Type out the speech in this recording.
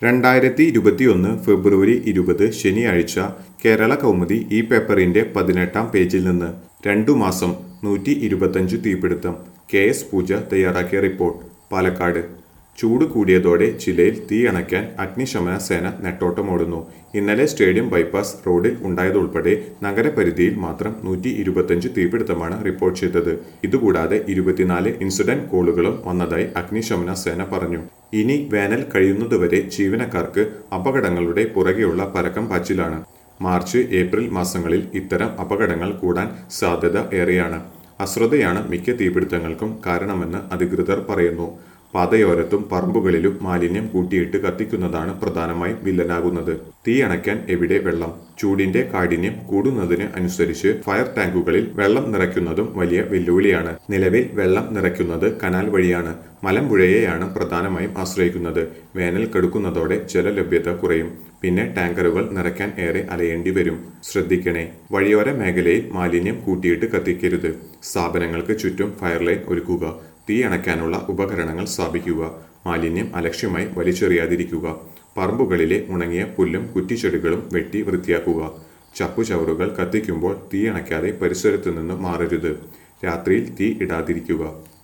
രണ്ടായിരത്തി ഇരുപത്തിയൊന്ന് ഫെബ്രുവരി ഇരുപത് ശനിയാഴ്ച കേരള കൗമുദി ഈ പേപ്പറിന്റെ പതിനെട്ടാം പേജിൽ നിന്ന് രണ്ടു മാസം നൂറ്റി ഇരുപത്തഞ്ച് തീപിടുത്തം കെ എസ് പൂജ തയ്യാറാക്കിയ റിപ്പോർട്ട് പാലക്കാട് ചൂട് കൂടിയതോടെ ജില്ലയിൽ തീയണയ്ക്കാൻ അഗ്നിശമന സേന നെട്ടോട്ടമോടുന്നു ഇന്നലെ സ്റ്റേഡിയം ബൈപ്പാസ് റോഡിൽ ഉണ്ടായതുൾപ്പെടെ നഗരപരിധിയിൽ മാത്രം നൂറ്റി ഇരുപത്തഞ്ച് തീപിടുത്തമാണ് റിപ്പോർട്ട് ചെയ്തത് ഇതുകൂടാതെ ഇരുപത്തിനാല് ഇൻസിഡന്റ് കോളുകളും വന്നതായി അഗ്നിശമന സേന പറഞ്ഞു ഇനി വേനൽ കഴിയുന്നതുവരെ ജീവനക്കാർക്ക് അപകടങ്ങളുടെ പുറകെയുള്ള പരക്കം പാച്ചിലാണ് മാർച്ച് ഏപ്രിൽ മാസങ്ങളിൽ ഇത്തരം അപകടങ്ങൾ കൂടാൻ സാധ്യത ഏറെയാണ് അശ്രദ്ധയാണ് മിക്ക തീപിടുത്തങ്ങൾക്കും കാരണമെന്ന് അധികൃതർ പറയുന്നു പാതയോരത്തും പറമ്പുകളിലും മാലിന്യം കൂട്ടിയിട്ട് കത്തിക്കുന്നതാണ് പ്രധാനമായും വില്ലനാകുന്നത് തീ അണയ്ക്കാൻ എവിടെ വെള്ളം ചൂടിന്റെ കാഠിന്യം കൂടുന്നതിന് അനുസരിച്ച് ഫയർ ടാങ്കുകളിൽ വെള്ളം നിറയ്ക്കുന്നതും വലിയ വെല്ലുവിളിയാണ് നിലവിൽ വെള്ളം നിറയ്ക്കുന്നത് കനാൽ വഴിയാണ് മലമ്പുഴയെയാണ് പ്രധാനമായും ആശ്രയിക്കുന്നത് വേനൽ കടുക്കുന്നതോടെ ജലലഭ്യത കുറയും പിന്നെ ടാങ്കറുകൾ നിറയ്ക്കാൻ ഏറെ അലയേണ്ടി വരും ശ്രദ്ധിക്കണേ വഴിയോര മേഖലയിൽ മാലിന്യം കൂട്ടിയിട്ട് കത്തിക്കരുത് സ്ഥാപനങ്ങൾക്ക് ചുറ്റും ഫയർ ലൈൻ ഒരുക്കുക തീ അണയ്ക്കാനുള്ള ഉപകരണങ്ങൾ സ്ഥാപിക്കുക മാലിന്യം അലക്ഷ്യമായി വലിച്ചെറിയാതിരിക്കുക പറമ്പുകളിലെ ഉണങ്ങിയ പുല്ലും കുറ്റിച്ചെടികളും വെട്ടി വൃത്തിയാക്കുക ചപ്പുചവറുകൾ കത്തിക്കുമ്പോൾ തീ അണയ്ക്കാതെ പരിസരത്തു നിന്ന് മാറരുത് രാത്രിയിൽ തീ ഇടാതിരിക്കുക